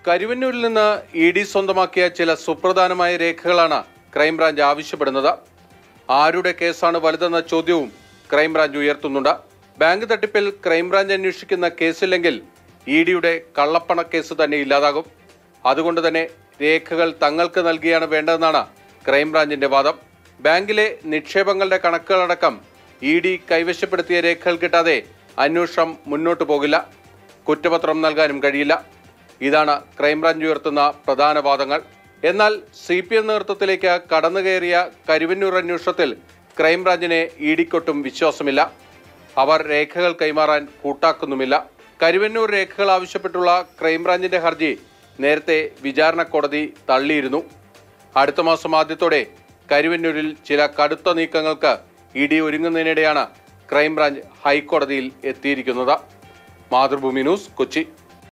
കരുവന്നൂരിൽ നിന്ന് E D സ്വന്തമാക്കിയ ചില സുപ്രധാനമായ രേഖകളാണ് ക്രൈംബ്രാഞ്ച് ആവശ്യപ്പെടുന്നത് ആരുടെ കേസാണ് വലുതെന്ന ചോദ്യവും ക്രൈംബ്രാഞ്ച് ഉയർത്തുന്നുണ്ട് ബാങ്ക് തട്ടിപ്പിൽ ക്രൈംബ്രാഞ്ച് അന്വേഷിക്കുന്ന കേസില്ലെങ്കിൽ ഇ ഡിയുടെ കള്ളപ്പണ കേസ് തന്നെ ഇല്ലാതാകും അതുകൊണ്ട് തന്നെ രേഖകൾ തങ്ങൾക്ക് നൽകിയാണ് വേണ്ടതെന്നാണ് ക്രൈംബ്രാഞ്ചിന്റെ വാദം ബാങ്കിലെ നിക്ഷേപങ്ങളുടെ കണക്കുകളടക്കം ഇ ഡി കൈവശപ്പെടുത്തിയ രേഖകൾ കിട്ടാതെ അന്വേഷണം മുന്നോട്ടു പോകില്ല കുറ്റപത്രം നൽകാനും കഴിയില്ല ഇതാണ് ക്രൈംബ്രാഞ്ച് ഉയർത്തുന്ന പ്രധാന വാദങ്ങൾ എന്നാൽ സി പി എം നേതൃത്വത്തിലേക്ക് കടന്നുകയറിയ കരുവന്നൂർ അന്വേഷണത്തിൽ ക്രൈംബ്രാഞ്ചിനെ ഇ ഡിക്കൊട്ടും വിശ്വാസമില്ല അവർ രേഖകൾ കൈമാറാൻ കൂട്ടാക്കുന്നുമില്ല കരുവന്നൂർ രേഖകൾ ആവശ്യപ്പെട്ടുള്ള ക്രൈംബ്രാഞ്ചിന്റെ ഹർജി നേരത്തെ വിചാരണ കോടതി തള്ളിയിരുന്നു അടുത്ത മാസം ആദ്യത്തോടെ കരുവന്നൂരിൽ ചില കടുത്ത നീക്കങ്ങൾക്ക് ഇ ഡി ഒരുങ്ങുന്നതിനിടെയാണ് ക്രൈംബ്രാഞ്ച് ഹൈക്കോടതിയിൽ എത്തിയിരിക്കുന്നത് മാതൃഭൂമി ന്യൂസ് കൊച്ചി